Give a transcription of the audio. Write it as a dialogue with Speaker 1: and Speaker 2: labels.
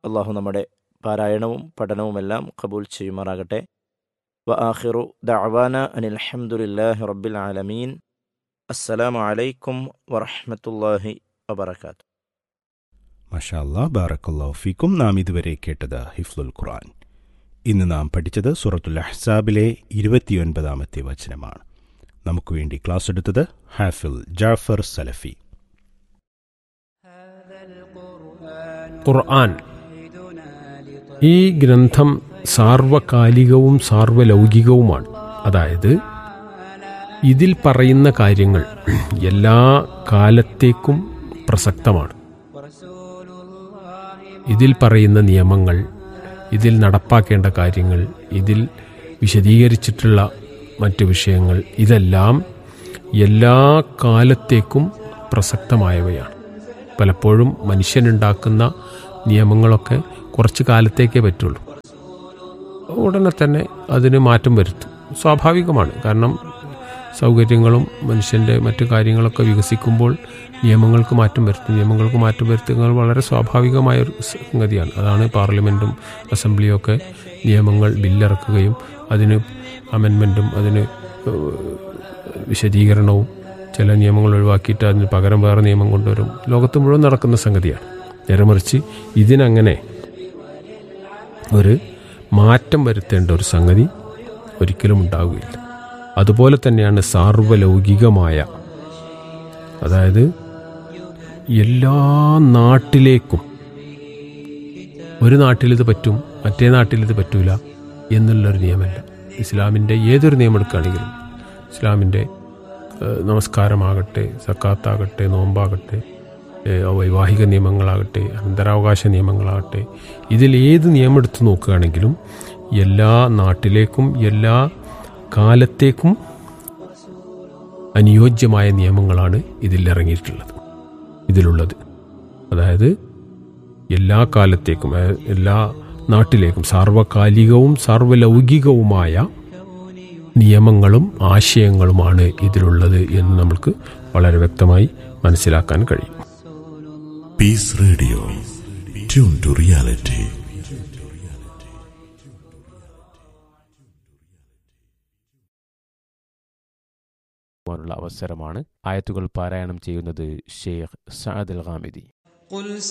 Speaker 1: അള്ളാഹു നമ്മുടെ പാരായണവും പഠനവുമെല്ലാം കബൂൽ ചെയ്യുമാറാകട്ടെ വ ആഖിറു ദഅവാന അനിൽ അൽഹംദുലില്ലാഹി റബ്ബിൽ ആലമീൻ അസ്സലാമു അലൈക്കും വറഹ്മത്തുള്ളാഹി വബറകാതുഹു
Speaker 2: മഷാ അല്ലാ ബാറക്കല്ലാഹു ഫീക്കും നാം ഇതുവരെ കേട്ടത് ഹിഫ്ലുൽ ഖുർആൻ ഇന്ന് നാം പഠിച്ചത് സൂറത്തുൽ അഹ്സാബിലെ ഇരുപത്തിയൊൻപതാമത്തെ വചനമാണ് നമുക്ക് വേണ്ടി ക്ലാസ് എടുത്തത് ഹാഫിൽ ജാഫർ സലഫി
Speaker 3: ഖുർആൻ ഈ ഗ്രന്ഥം സാർവകാലികവും സാർവലൗകികവുമാണ് അതായത് ഇതിൽ പറയുന്ന കാര്യങ്ങൾ എല്ലാ കാലത്തേക്കും പ്രസക്തമാണ് ഇതിൽ പറയുന്ന നിയമങ്ങൾ ഇതിൽ നടപ്പാക്കേണ്ട കാര്യങ്ങൾ ഇതിൽ വിശദീകരിച്ചിട്ടുള്ള മറ്റു വിഷയങ്ങൾ ഇതെല്ലാം എല്ലാ കാലത്തേക്കും പ്രസക്തമായവയാണ് പലപ്പോഴും മനുഷ്യനുണ്ടാക്കുന്ന നിയമങ്ങളൊക്കെ കുറച്ച് കാലത്തേക്കേ പറ്റുള്ളൂ ഉടനെ തന്നെ അതിന് മാറ്റം വരുത്തും സ്വാഭാവികമാണ് കാരണം സൗകര്യങ്ങളും മനുഷ്യൻ്റെ മറ്റു കാര്യങ്ങളൊക്കെ വികസിക്കുമ്പോൾ നിയമങ്ങൾക്ക് മാറ്റം വരുത്തും നിയമങ്ങൾക്ക് മാറ്റം വരുത്തുന്നത് വളരെ സ്വാഭാവികമായ ഒരു സംഗതിയാണ് അതാണ് പാർലമെൻറ്റും അസംബ്ലിയും ഒക്കെ നിയമങ്ങൾ ബില്ലിറക്കുകയും അതിന് അമെൻമെൻറ്റും അതിന് ഏഹ്, വിശദീകരണവും ചില നിയമങ്ങൾ ഒഴിവാക്കിയിട്ട് അതിന് പകരം വേറെ നിയമം കൊണ്ടുവരും ലോകത്ത് മുഴുവൻ നടക്കുന്ന സംഗതിയാണ് നേരെ മറിച്ച് ഇതിനങ്ങനെ ഒരു മാറ്റം വരുത്തേണ്ട ഒരു സംഗതി ഒരിക്കലും ഉണ്ടാവുകയില്ല അതുപോലെ തന്നെയാണ് സാർവലൗകികമായ അതായത് എല്ലാ നാട്ടിലേക്കും ഒരു നാട്ടിലിത് പറ്റും മറ്റേ നാട്ടിലിത് പറ്റൂല എന്നുള്ളൊരു നിയമമല്ല ഇസ്ലാമിൻ്റെ ഏതൊരു നിയമം എടുക്കുകയാണെങ്കിലും ഇസ്ലാമിൻ്റെ ഏഹ്, നമസ്കാരമാകട്ടെ സക്കാത്താകട്ടെ നോമ്പാകട്ടെ ഏഹ്, വൈവാഹിക നിയമങ്ങളാകട്ടെ അനന്തരാവകാശ നിയമങ്ങളാകട്ടെ ഇതിൽ ഏത് നിയമം എടുത്തു നോക്കുകയാണെങ്കിലും എല്ലാ നാട്ടിലേക്കും എല്ലാ കാലത്തേക്കും അനുയോജ്യമായ നിയമങ്ങളാണ് ഇതിൽ ഇറങ്ങിയിട്ടുള്ളത് ഇതിലുള്ളത് അതായത് എല്ലാ കാലത്തേക്കും അതായത് എല്ലാ നാട്ടിലേക്കും സാർവകാലികവും സാർവലൗകികവുമായ നിയമങ്ങളും ആശയങ്ങളുമാണ് ഇതിലുള്ളത് എന്ന് നമുക്ക് വളരെ വ്യക്തമായി മനസ്സിലാക്കാൻ കഴിയും
Speaker 4: Peace Radio. Tune to reality.
Speaker 5: ുവാനുള്ള അവസരമാണ് ആയത്തുകൾ പാരായണം ചെയ്യുന്നത് ഷെയ്ഖ് സഅദ് അൽ ഖാമിദി
Speaker 6: قل